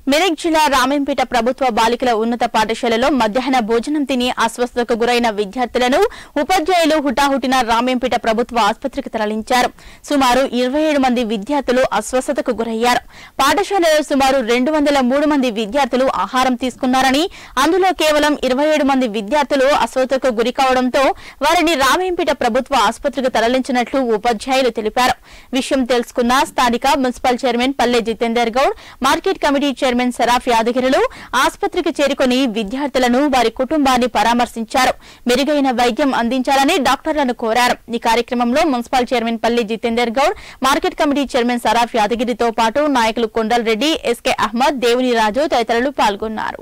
మెదక్ జిల్లా రామేంపేట ప్రభుత్వ బాలికల ఉన్నత పాఠశాలలో మధ్యాహ్న భోజనం తిని అస్వస్థతకు గురైన విద్యార్థులను ఉపాధ్యాయులు హుటాహుటిన రామేంపేట ప్రభుత్వ ఆసుపత్రికి తరలించారు సుమారు ఇరవై ఏడు మంది విద్యార్థులు అస్వస్థతకు గురయ్యారు పాఠశాలలో సుమారు రెండు వందల మూడు మంది విద్యార్థులు ఆహారం తీసుకున్నారని అందులో కేవలం ఇరవై ఏడు మంది విద్యార్థులు అస్వస్థతకు గురి కావడంతో వారిని రామేంపేట ప్రభుత్వ ఆసుపత్రికి తరలించినట్లు ఉపాధ్యాయులు తెలిపారు విషయం తెలుసుకున్న స్థానిక municipal chairman Palle Jitender Goud market committee chairman Saraf యాదగిరిలు ఆసుపత్రికి చేరుకుని విద్యార్థులను వారి కుటుంబాన్ని పరామర్శించారు మెరుగైన వైద్యం అందించాలని డాక్టర్లను కోరారు ఈ కార్యక్రమంలో municipal chairman Palli Jitender Goud market committee chairman Saraf యాదగిరితో పాటు నాయకులు కొండల్ రెడ్డి ఎస్కే అహ్మద్ దేవుని రాజు తదితరులు పాల్గొన్నారు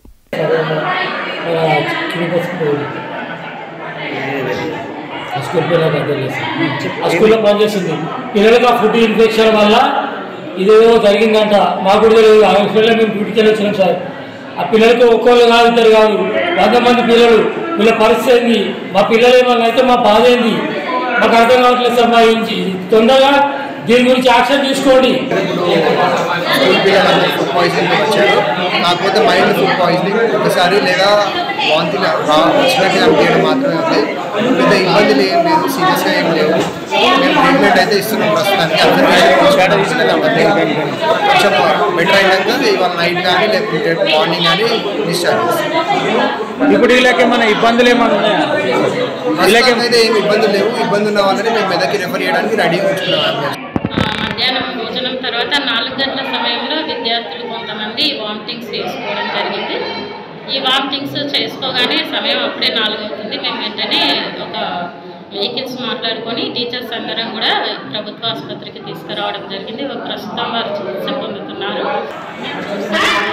ఆ స్కూల్ పిల్లలకు అర్థం చేసి ఆ స్కూల్లో పనిచేస్తుంది పిల్లలకు ఆ ఫుడ్ ఇన్ఫెక్షన్ వల్ల ఇదేదో జరిగిందంట మాకు కూడా తెలియదు ఆ పిల్లలు మేము డ్యూటీకి వెళ్ళి వచ్చినాం సార్ ఆ పిల్లలకి ఒక్కోళ్ళు కాదు ఇద్దరు కాదు వంద మంది పిల్లలు వీళ్ళ పరిస్థితి ఏంది మా పిల్లలు ఏమన్నా అయితే మా బాధ ఏంది మాకు అర్థం కావట్లేదు సార్ మా ఇంటి తొందరగా దీని గురించి యాక్షన్ తీసుకోండి స్కూల్ పిల్లలందరూ ఫుడ్ పాయిజనింగ్ వచ్చారు కాకపోతే మైల్డ్ ఫుడ్ పాయిజనింగ్ ఒకసారి లేదా వాంతిలు రా వచ్చినట్టు అనిపించడం మాత్రమే ఉంది పెద్ద ఇబ్బందులు ఏం లేదు సీరియస్గా ఏం లేవు మేము ట్రీట్మెంట్ అయితే ఇస్తున్నాం ప్రస్తుతానికి అబ్జర్వేషన్ తీసుకుంటున్నాం అవన్నీ కొంచెం బెటర్ అయినాక ఇవాళ నైట్ కానీ లేకపోతే మార్నింగ్ కానీ డిశ్చార్జ్ చేస్తాం ఇప్పుడు వీళ్ళకి ఏమైనా ఇబ్బందులు ఏమైనా ఉన్నాయా వీళ్ళకి ప్రస్తుతానికి అయితే ఏం ఇబ్బందులు లేవు ఇబ్బంది ఉన్న వాళ్ళని మేము మెదక్కి రెఫర్ చేయడానికి రెడీగా ఉంచుకున్నాం ఆ, మధ్యాహ్నం భోజనం తర్వాత నాలుగు గంటల సమయంలో విద్యార్థులు కొంతమంది వామిటింగ్స్ చేసుకోవడం జరిగింది ఈ వామిటింగ్స్ చేసుకోగానే సమయం అప్పుడే నాలుగు అవుతుంది మేము వెంటనే ఒక వెహికల్స్ మాట్లాడుకొని టీచర్స్ అందరం కూడా ప్రభుత్వ ఆసుపత్రికి తీసుకురావడం జరిగింది ప్రస్తుతం వారు చికిత్స పొందుతున్నారు